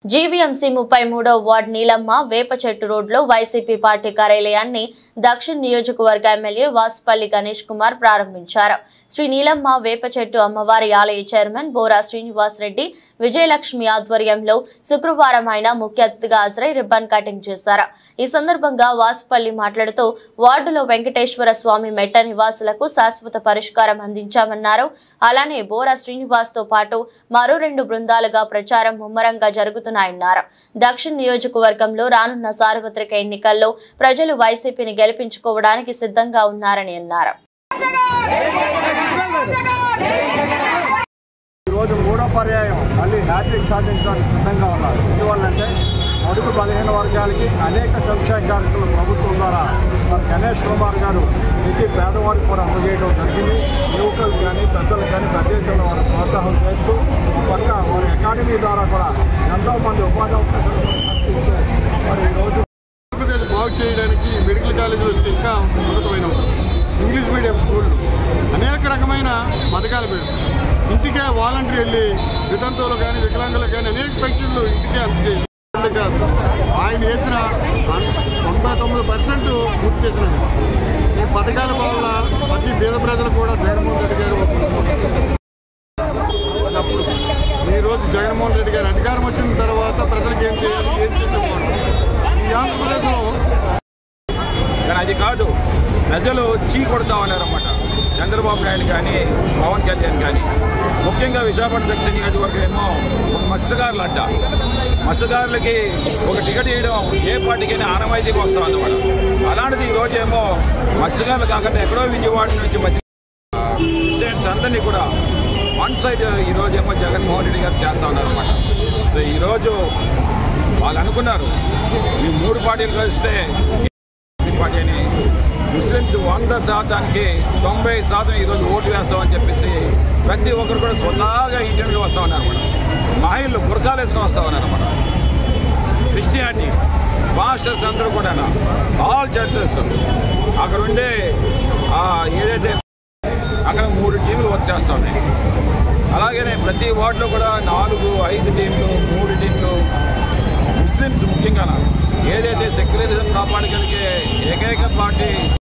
GVMC ముప్పై మూడో ward Neelamma వేప చెట్టు రోడ్లో వైసీపీ పార్టీ కార్యాలయాన్ని దక్షిణ నియోజకవర్గ ఎమ్మెల్యే వాసుపల్లి గణేష్ కుమార్ ప్రారంభించారు శ్రీ నీలమ్మ వేప చెట్టు అమ్మవారి ఆలయ చైర్మన్ బోరా శ్రీనివాస్ రెడ్డి విజయలక్ష్మి ఆధ్వర్యంలో శుక్రవారం ఆయన ముఖ్య అతిథిగా హాజరై రిబ్బన్ కటింగ్ చేశారు ఈ సందర్భంగా వాసుపల్లి మాట్లాడుతూ వార్డులో వెంకటేశ్వర స్వామి మెట్ట నివాసులకు శాశ్వత పరిష్కారం అందించామన్నారు అలానే బోరా శ్రీనివాస్ తో పాటు మరో రెండు బృందాలుగా ప్రచారం ముమ్మరంగా జరుగుతున్నాయన్నారు దక్షిణ నియోజకవర్గంలో రానున్న సార్వత్రిక ఎన్నికల్లో ప్రజలు వైసీపీని గెలిపించుకోవడానికి సిద్ధంగా ఉన్నారని అన్నారు ఈరోజు మూడో పర్యాయం మళ్ళీ హ్యాట్రిక్ సాధించడానికి సిద్ధంగా ఉన్నారు ఎందువల్లంటే అడుగు బలహీన వర్గాలకి అనేక సంక్షేమ కార్యక్రమాలు ప్రభుత్వం ద్వారా మన గణేష్ కుమార్ గారు ప్రతి పేదవాడికి కూడా అందజేయడం జరిగింది యువకులకు కానీ పెద్దలకు కానీ పెద్ద ఎత్తున వారు ప్రోత్సాహం చేస్తూ ఒక పక్క వారి అకాడమీ ద్వారా కూడా ఎంతోమంది ఉపాధి అవకాశాలు కల్పిస్తూ మరి ఈరోజు ఆంధ్రప్రదేశ్ బాగు చేయడానికి మెడికల్ కాలేజీలు వస్తే ఇంకా ఉన్నతమైన ఇంగ్లీష్ మీడియం స్కూళ్ళు అనేక రకమైన పథకాలు పెడతాం ఇంటికే వాలంటీర్ వెళ్ళి వితంతువులు కానీ వికలాంగులకు కానీ అనేక పెన్షన్లు ఇంటికే అందజేసి కాదు ఆయన వేసిన తొంభై తొమ్మిది పర్సెంట్ పూర్తి చేసిన ఈ పథకాల వల్ల ప్రతి పేద ప్రజలు కూడా జగన్మోహన్ రెడ్డి గారు అన్నప్పుడు ఈరోజు జగన్మోహన్ రెడ్డి గారు అధికారం వచ్చిన తర్వాత ప్రజలకు ఏం చేయాలి ఏం చేస్తే బాగుంటుంది ఈ ఆంధ్రప్రదేశ్లో కానీ అది కాదు ప్రజలు చీ కొడతా ఉన్నారన్నమాట చంద్రబాబు నాయుడు కానీ పవన్ కళ్యాణ్ కానీ ముఖ్యంగా విశాఖపట్నం దక్షిణ నియోజకవర్గం ఏమో ఒక మత్స్యకారులు అంట మత్స్యకారులకి ఒక టికెట్ వేయడం ఏ పార్టీకైనా ఆనవాయితీగా వస్తాం అన్నమాట అలాంటిది ఈరోజు ఏమో మత్స్యకారులు కాకుండా ఎక్కడో విజయవాడ నుంచి మధ్య స్టేట్స్ అందరినీ కూడా వన్ సైడ్ ఈరోజు ఏమో జగన్మోహన్ రెడ్డి గారు చేస్తా ఉన్నారు అనమాట సో ఈరోజు వాళ్ళు అనుకున్నారు ఈ మూడు పార్టీలు కలిస్తే ఈ పార్టీ అని ముస్లిమ్స్ వంద శాతానికి తొంభై శాతం ఈరోజు ఓటు వేస్తామని చెప్పేసి ప్రతి ఒక్కరు కూడా స్వతహాగా ఇండియన్గా వస్తా ఉన్నారు అనమాట మహిళలు బురకాలు వేసుకొని వస్తా ఉన్నారు అనమాట క్రిస్టియానిటీ పాస్టర్స్ అందరూ కూడా ఆల్ చర్చెస్ అక్కడ ఉండే ఆ, ఏదైతే అక్కడ మూడు టీంలు వర్క్ చేస్తూ ఉన్నాయి అలాగనే ప్రతి వార్డులో కూడా నాలుగు ఐదు టీంలు మూడు టీంలు ముస్లిమ్స్ ముఖ్యంగా ఏదైతే సెక్యులరిజం కాపాడగలిగే ఏకైక పార్టీ